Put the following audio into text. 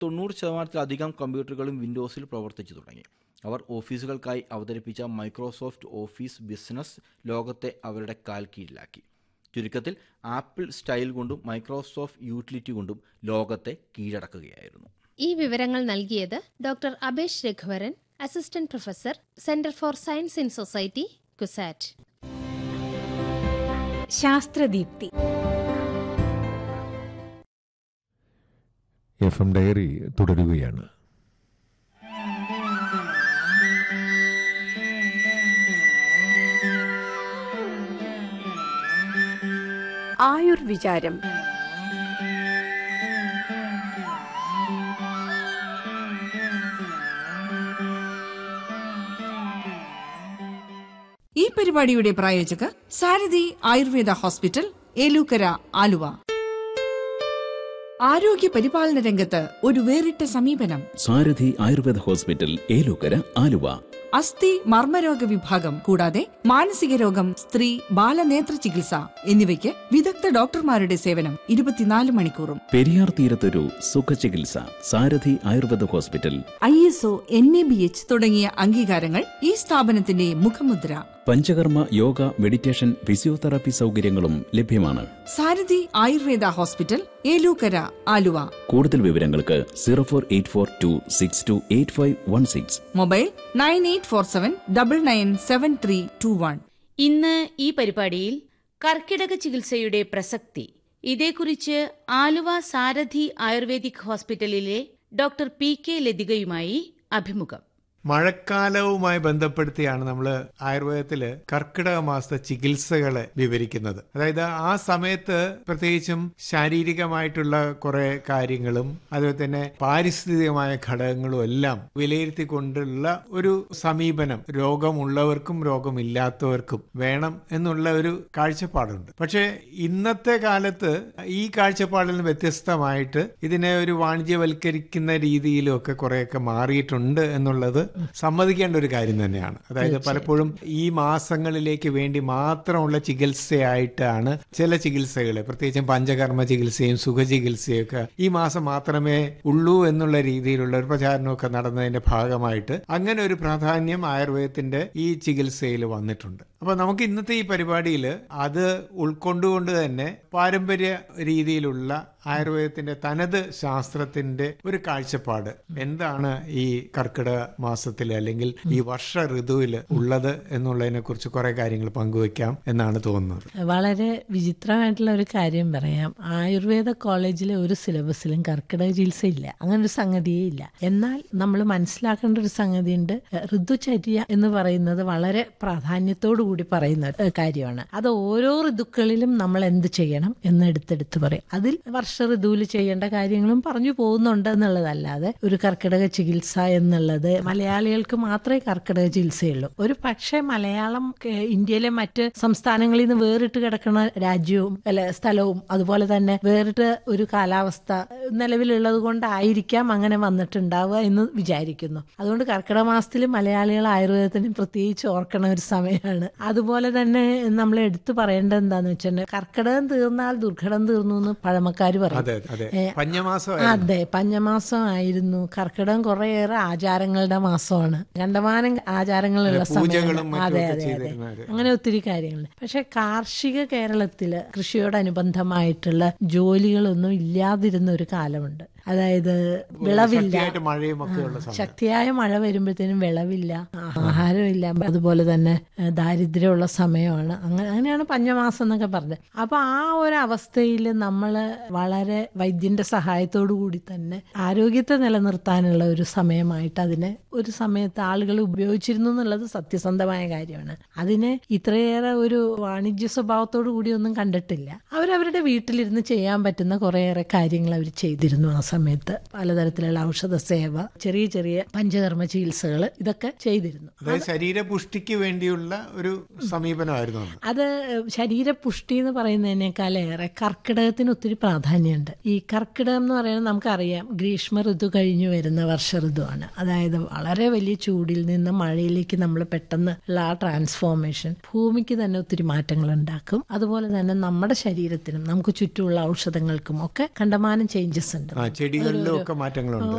തൊണ്ണൂറ് ശതമാനത്തിലധികം കമ്പ്യൂട്ടറുകളും വിൻഡോസിൽ പ്രവർത്തിച്ചു തുടങ്ങി അവർ ഓഫീസുകൾക്കായി അവതരിപ്പിച്ച മൈക്രോസോഫ്റ്റ് ഓഫീസ് ബിസിനസ് ലോകത്തെ അവരുടെ കാൽ കീഴിലാക്കി ചുരുക്കത്തിൽ ആപ്പിൾ സ്റ്റൈൽ കൊണ്ടും മൈക്രോസോഫ്റ്റ് യൂട്ടിലിറ്റി കൊണ്ടും ലോകത്തെ കീഴടക്കുകയായിരുന്നു ഈ വിവരങ്ങൾ നൽകിയത് doctor Abesh Raghuvaran assistant professor centre for science in society CUSAT Sasthradeepthi F M diary തുടരുകയാണ് ആയുർവിചാരം ഈ പരിപാടിയുടെ പ്രായോജകർ സാരഥി ആയുർവേദ ഹോസ്പിറ്റൽ ഏലൂക്കര ആലുവ ആരോഗ്യ പരിപാലന രംഗത്ത് ഒരു വേറിട്ട സമീപനം സാരഥി ആയുർവേദ ഹോസ്പിറ്റൽ ഏലൂക്കര ആലുവ അസ്ഥി മർമ്മരോഗ വിഭാഗം കൂടാതെ മാനസിക രോഗം സ്ത്രീ ബാലനേത്ര ചികിത്സ എന്നിവയ്ക്ക് വിദഗ്ധ ഡോക്ടർമാരുടെ സേവനം ഇരുപത്തിനാല് മണിക്കൂറും പെരിയാർ തീരത്തൊരു സുഖചികിത്സ Sarathi Ayurveda hospital I S O N A B H തുടങ്ങിയ അംഗീകാരങ്ങൾ ഈ സ്ഥാപനത്തിന്റെ മുഖമുദ്ര പഞ്ചകർമ്മ യോഗ മെഡിറ്റേഷൻ ഫിസിയോതെറാപ്പി സൗകര്യങ്ങളും ലഭ്യമാണ് സാരഥി ആയുർവേദ ഹോസ്പിറ്റൽ ഏലൂക്കര ആലുവ കൂടുതൽ വിവരങ്ങൾക്ക് zero four eight four two six two eight five one six mobile nine eight four seven double nine seven three two one ഇന്ന് ഈ പരിപാടിയിൽ കർക്കിടക ചികിത്സയുടെ പ്രസക്തി ഇതേക്കുറിച്ച് ആലുവ സാരഥി ആയുർവേദിക് ഹോസ്പിറ്റലിലെ ഡോക്ടർ പി കെ ലതികയുമായി അഭിമുഖം മഴക്കാലവുമായി ബന്ധപ്പെടുത്തിയാണ് നമ്മൾ ആയുർവേദത്തിൽ കർക്കിടക മാസത്തെ ചികിത്സകളെ വിവരിക്കുന്നത് അതായത് ആ സമയത്ത് പ്രത്യേകിച്ചും ശാരീരികമായിട്ടുള്ള കുറെ കാര്യങ്ങളും അതുപോലെ തന്നെ പാരിസ്ഥിതികമായ ഘടകങ്ങളും എല്ലാം വിലയിരുത്തിക്കൊണ്ടുള്ള ഒരു സമീപനം രോഗമുള്ളവർക്കും രോഗമില്ലാത്തവർക്കും വേണം എന്നുള്ള ഒരു കാഴ്ചപ്പാടുണ്ട് പക്ഷേ ഇന്നത്തെ കാലത്ത് ഈ കാഴ്ചപ്പാടിൽ നിന്ന് വ്യത്യസ്തമായിട്ട് ഇതിനെ ഒരു വാണിജ്യവൽക്കരിക്കുന്ന രീതിയിലും ഒക്കെ കുറെയൊക്കെ മാറിയിട്ടുണ്ട് എന്നുള്ളത് സമ്മതിക്കേണ്ട ഒരു കാര്യം തന്നെയാണ് അതായത് പലപ്പോഴും ഈ മാസങ്ങളിലേക്ക് വേണ്ടി മാത്രമുള്ള ചികിത്സയായിട്ടാണ് ചില ചികിത്സകൾ പ്രത്യേകിച്ചും പഞ്ചകർമ്മ ചികിത്സയും സുഖചികിത്സയും ഒക്കെ ഈ മാസം മാത്രമേ ഉള്ളൂ എന്നുള്ള രീതിയിലുള്ള ഒരു പ്രചാരണമൊക്കെ നടന്നതിന്റെ ഭാഗമായിട്ട് അങ്ങനെ ഒരു പ്രാധാന്യം ആയുർവേദത്തിന്റെ ഈ ചികിത്സയിൽ വന്നിട്ടുണ്ട് അപ്പൊ നമുക്ക് ഇന്നത്തെ ഈ പരിപാടിയിൽ അത് ഉൾക്കൊണ്ടുകൊണ്ട് തന്നെ പാരമ്പര്യ രീതിയിലുള്ള ആയുർവേദത്തിന്റെ തനത് ശാസ്ത്രത്തിന്റെ ഒരു കാഴ്ചപ്പാട് എന്താണ് ഈ കർക്കിടക മാസത്തിൽ അല്ലെങ്കിൽ ഈ വർഷ ഋതുവിൽ ഉള്ളത് എന്നുള്ളതിനെ കുറിച്ച് കുറെ കാര്യങ്ങൾ പങ്കുവെക്കാം എന്നാണ് തോന്നുന്നത് വളരെ വിചിത്രമായിട്ടുള്ള ഒരു കാര്യം പറയാം ആയുർവേദ കോളേജിലെ ഒരു സിലബസിലും കർക്കിടക ചികിത്സ ഇല്ല അങ്ങനെ ഒരു സംഗതിയേ ഇല്ല എന്നാൽ നമ്മൾ മനസ്സിലാക്കേണ്ട ഒരു സംഗതിയുണ്ട് ഋതുചര്യ എന്ന് പറയുന്നത് വളരെ പ്രാധാന്യത്തോടു കൂടി പറയുന്ന ഒരു കാര്യമാണ് അത് ഓരോ ഋതുക്കളിലും നമ്മൾ എന്ത് ചെയ്യണം എന്ന് എടുത്തെടുത്ത് പറയും അതിൽ വർഷ ഋതുവിൽ ചെയ്യേണ്ട കാര്യങ്ങളും പറഞ്ഞു പോകുന്നുണ്ട് എന്നുള്ളതല്ലാതെ ഒരു കർക്കിടക ചികിത്സ എന്നുള്ളത് മലയാളികൾക്ക് മാത്രമേ കർക്കിടക ചികിത്സയുള്ളൂ ഒരു പക്ഷേ മലയാളം ഏഹ്, ഇന്ത്യയിലെ മറ്റ് സംസ്ഥാനങ്ങളിൽ നിന്ന് വേറിട്ട് കിടക്കുന്ന രാജ്യവും അല്ല സ്ഥലവും അതുപോലെ തന്നെ വേറിട്ട് ഒരു കാലാവസ്ഥ ഏഹ്, നിലവിലുള്ളത് കൊണ്ടായിരിക്കാം അങ്ങനെ വന്നിട്ടുണ്ടാവുക എന്ന് വിചാരിക്കുന്നു അതുകൊണ്ട് കർക്കിടക മാസത്തിൽ മലയാളികൾ ആയുർവേദത്തിന് പ്രത്യേകിച്ച് ഓർക്കണ ഒരു സമയമാണ് അതുപോലെ തന്നെ നമ്മൾ എടുത്തു പറയേണ്ടത് എന്താന്ന് വെച്ചിട്ടുണ്ടെങ്കിൽ കർക്കിടകം തീർന്നാൽ ദുർഘടം തീർന്നു എന്ന് പഴമക്കാർ പറയും അതെ അതെ ഏ, പഞ്ഞമാസം അതെ പഞ്ഞമാസം ആയിരുന്നു കർക്കിടകം കുറേയേറെ ആചാരങ്ങളുടെ മാസമാണ് കണ്ടമാനം ആചാരങ്ങളുള്ള പൂജകളും സമയമാണ് മറ്റും അതെ ഒക്കെ അതെ അതെ ചെയ്തിരുന്നത്. അങ്ങനെ ഒത്തിരി കാര്യങ്ങളുണ്ട് പക്ഷെ കാർഷിക കേരളത്തില് കൃഷിയോടനുബന്ധമായിട്ടുള്ള ജോലികളൊന്നും ഇല്ലാതിരുന്ന ഒരു കാലമുണ്ട് അതായത് വിളവില്ല ശക്തിയായിട്ട് മഴയും ഒക്കെ ഉള്ള സമയം ശക്തിയായ മഴ വരുമ്പോഴത്തേനും വിളവില്ല ആഹാരമില്ല അതുപോലെ തന്നെ ഏഹ്, ദാരിദ്ര്യമുള്ള സമയമാണ് അങ്ങനെ അങ്ങനെയാണ് പഞ്ഞമാസം എന്നൊക്കെ പറഞ്ഞത് അപ്പൊ ആ ഒരു അവസ്ഥയിൽ നമ്മൾ വളരെ വൈദ്യന്റെ സഹായത്തോടു കൂടി തന്നെ ആരോഗ്യത്തെ നിലനിർത്താനുള്ള ഒരു സമയമായിട്ട് അതിനെ ഒരു സമയത്ത് ആളുകൾ ഉപയോഗിച്ചിരുന്നു എന്നുള്ളത് സത്യസന്ധമായ കാര്യമാണ് അതിനെ ഇത്രയേറെ ഒരു വാണിജ്യ സ്വഭാവത്തോടു കൂടി ഒന്നും കണ്ടിട്ടില്ല അവരവരുടെ വീട്ടിലിരുന്ന് ചെയ്യാൻ പറ്റുന്ന കുറേയേറെ കാര്യങ്ങൾ അവർ ചെയ്തിരുന്നു ആ സമയത്ത് പലതരത്തിലുള്ള ഔഷധ സേവ ചെറിയ ചെറിയ പഞ്ചകർമ്മ ചികിത്സകൾ ഇതൊക്കെ ചെയ്തിരുന്നു അതായത് ശരീരപുഷ്ടിക്ക് വേണ്ടിയുള്ള ഒരു സമീപനമായിരുന്നു അന്ന് അത് ശരീരപുഷ്ടി എന്ന് പറയുന്നതിനേക്കാളേറെ കർക്കിടകത്തിന് ഒത്തിരി പ്രാധാന്യമുണ്ട് ഈ കർക്കിടകം എന്ന് പറയുന്നത് നമുക്കറിയാം ഗ്രീഷ്മ ഋതു കഴിഞ്ഞു വരുന്ന വർഷ ഋതുവാണ് അതായത് വളരെ വലിയ ചൂടിൽ നിന്ന് മഴയിലേക്ക് നമ്മൾ പെട്ടെന്ന് ഉള്ള ആ ട്രാൻസ്ഫോർമേഷൻ ഭൂമിക്ക് തന്നെ ഒത്തിരി മാറ്റങ്ങൾ ഉണ്ടാക്കും അതുപോലെ തന്നെ നമ്മുടെ ശരീരത്തിനും നമുക്ക് ചുറ്റുമുള്ള ഔഷധങ്ങൾക്കും ഒക്കെ കണ്ടമാനം ചേഞ്ചസ് ഉണ്ട് ആ ചെടികളിലും ഒക്കെ മാറ്റങ്ങളുണ്ട്